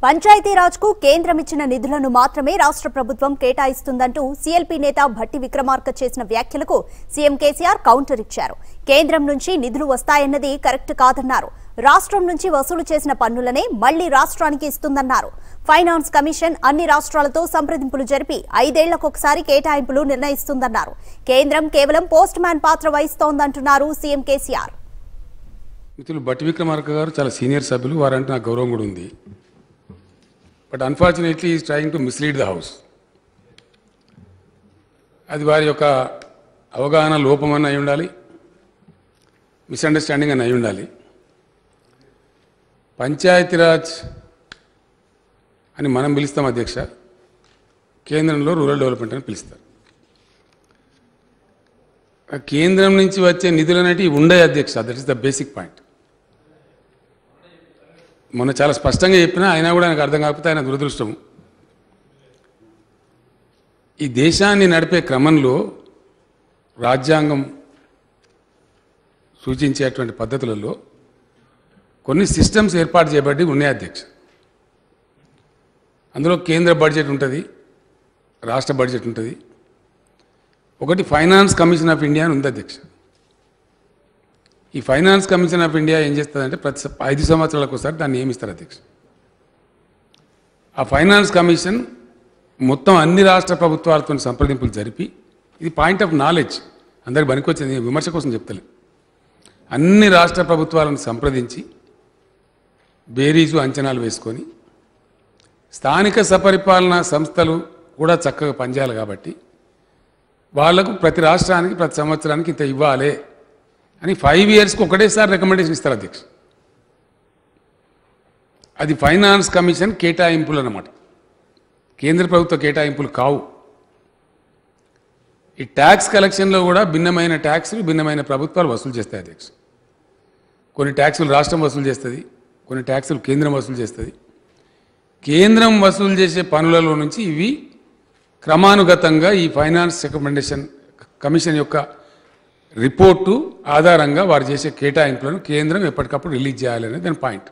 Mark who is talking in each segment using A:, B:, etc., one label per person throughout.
A: పంచాయతీరాజ్ కు కేంద్రం ఇచ్చిన నిధులను మాత్రమే రాష్ట్ర ప్రభుత్వం కేటాయిస్తుందంటూ సీఎల్పీ నేత భట్టి విక్రమార్క చేసిన వ్యాఖ్యలకు సీఎం కేసీఆర్ కౌంటర్ ఇచ్చారు కేంద్రం నుంచి నిధులు వస్తాయన్నది కరెక్ట్ కాదన్నారు రాష్ట్రం నుంచి వసూలు చేసిన పన్నులనే మళ్లీ రాష్ట్రానికి ఇస్తుందన్నారు ఫైనాన్స్ కమిషన్ అన్ని రాష్ట్రాలతో సంప్రదింపులు జరిపి ఐదేళ్లకొకసారి కేటాయింపులు నిర్ణయిస్తుందన్నారు కేంద్రం కేవలం పోస్ట్ మ్యాన్ పాత్ర వహిస్తోందంటున్నారు సీఎం కేసీఆర్
B: మిత్రులు బట్టి విక్రమార్క గారు చాలా సీనియర్ సభ్యులు వారంటే నాకు గౌరవం కూడా ఉంది but unfortunately is trying to mislead the house అది వారి యొక్క అవగాహన లోపమని అయి ఉండాలి మిస్అండర్స్టాండింగ్ అని అయి ఉండాలి పంచాయతీరాజ్ అని మనం పిలుస్తాం అధ్యక్ష కేంద్రంలో రూరల్ డెవలప్మెంట్ అని పిలుస్తారు ఆ కేంద్రం నుంచి వచ్చే నిధులు అనేటివి ఉండే అధ్యక్ష that is the basic point మొన్న చాలా స్పష్టంగా చెప్పినా అయినా కూడా ఆయనకు అర్థం కాకపోతే ఆయన దురదృష్టం ఈ దేశాన్ని నడిపే క్రమంలో రాజ్యాంగం సూచించేటువంటి పద్ధతులలో కొన్ని సిస్టమ్స్ ఏర్పాటు చేయబడి ఉన్నాయి అధ్యక్ష అందులో కేంద్ర బడ్జెట్ ఉంటుంది రాష్ట్ర బడ్జెట్ ఉంటుంది ఒకటి ఫైనాన్స్ కమిషన్ ఆఫ్ ఇండియా అని ఉంది అధ్యక్ష ఈ ఫైనాన్స్ కమిషన్ ఆఫ్ ఇండియా ఏం చేస్తుందంటే ప్రతి స- ఐదు సంవత్సరాలకు ఒకసారి దాన్ని నియమిస్తారు అధ్యక్ష ఆ ఫైనాన్స్ కమిషన్ మొత్తం అన్ని రాష్ట్ర ప్రభుత్వాలతో సంప్రదింపులు జరిపి ఇది పాయింట్ ఆఫ్ నాలెడ్జ్ అందరికి పనికొచ్చింది విమర్శ కోసం చెప్తలే అన్ని రాష్ట్ర ప్రభుత్వాలను సంప్రదించి బేరీజు అంచనాలు వేసుకొని స్థానిక సపరిపాలనా సంస్థలు కూడా చక్కగా పనిచేయాలి కాబట్టి వాళ్లకు ప్రతి రాష్ట్రానికి ప్రతి సంవత్సరానికి ఇంత ఇవ్వాలి అని ఫైవ్ ఇయర్స్కి ఒకటేసారి రికమెండేషన్ ఇస్తారు అధ్యక్ష అది ఫైనాన్స్ కమిషన్ కేటాయింపులు అన్నమాట కేంద్ర ప్రభుత్వ కేటాయింపులు కావు ఈ ట్యాక్స్ కలెక్షన్లో కూడా భిన్నమైన ట్యాక్సులు భిన్నమైన ప్రభుత్వాలు వసూలు చేస్తాయి అధ్యక్ష కొన్ని ట్యాక్సులు రాష్ట్రం వసూలు చేస్తుంది కొన్ని ట్యాక్సులు కేంద్రం వసూలు చేస్తుంది కేంద్రం వసూలు చేసే పనులలో నుంచి ఇవి క్రమానుగతంగా ఈ ఫైనాన్స్ రికమెండేషన్ కమిషన్ యొక్క రిపోర్టు ఆధారంగా వారు చేసే కేటాయింపులను కేంద్రం ఎప్పటికప్పుడు రిలీజ్ చేయాలనేది దాని పాయింట్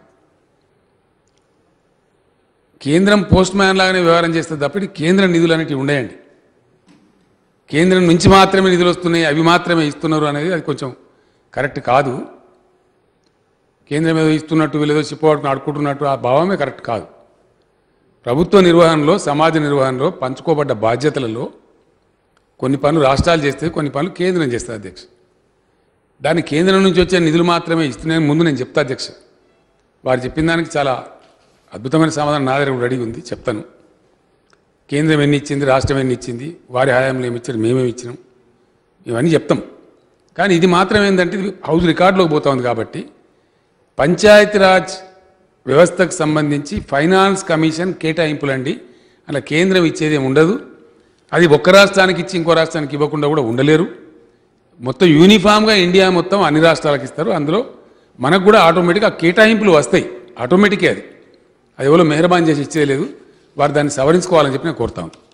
B: కేంద్రం పోస్ట్ మ్యాన్ లాగానే వ్యవహారం చేస్తుంది తప్ప ఇది కేంద్ర నిధులు అనేటివి ఉండయండి కేంద్రం నుంచి మాత్రమే నిధులు వస్తున్నాయి అవి మాత్రమే ఇస్తున్నారు అనేది అది కొంచెం కరెక్ట్ కాదు కేంద్రం ఏదో ఇస్తున్నట్టు వీళ్ళేదో చెప్పవాడుకుని ఆడుకుంటున్నట్టు ఆ భావమే కరెక్ట్ కాదు ప్రభుత్వ నిర్వహణలో సమాజ నిర్వహణలో పంచుకోబడ్డ బాధ్యతలలో కొన్ని పనులు రాష్ట్రాలు చేస్తే కొన్ని పనులు కేంద్రం చేస్తుంది అధ్యక్ష దాన్ని కేంద్రం నుంచి వచ్చే నిధులు మాత్రమే ఇస్తున్నాయని ముందు నేను చెప్తా అధ్యక్ష వారు చెప్పిన దానికి చాలా అద్భుతమైన సమాధానం నా దగ్గర కూడా రెడీ ఉంది చెప్తాను కేంద్రం ఎన్ని ఇచ్చింది రాష్ట్రం ఎన్ని ఇచ్చింది వారి హయాంలో ఏమి ఇచ్చారు మేమేమి ఇచ్చినాం ఇవన్నీ చెప్తాం కానీ ఇది మాత్రం ఏంటంటే ఇది హౌస్ రికార్డులోకి పోతా ఉంది కాబట్టి పంచాయతీరాజ్ వ్యవస్థకు సంబంధించి ఫైనాన్స్ కమిషన్ కేటాయింపులండి అలా కేంద్రం ఇచ్చేది ఏమి ఉండదు అది ఒక్క రాష్ట్రానికి ఇచ్చి ఇంకో రాష్ట్రానికి ఇవ్వకుండా కూడా ఉండలేరు మొత్తం యూనిఫామ్గా ఇండియా మొత్తం అన్ని రాష్ట్రాలకు ఇస్తారు అందులో మనకు కూడా ఆటోమేటిక్గా కేటాయింపులు వస్తాయి ఆటోమేటికే అది అది ఎవరో మెహర్బాన్ చేసి ఇచ్చేది లేదు వారు దాన్ని సవరించుకోవాలని చెప్పి నేను కోరుతా ఉన్నాను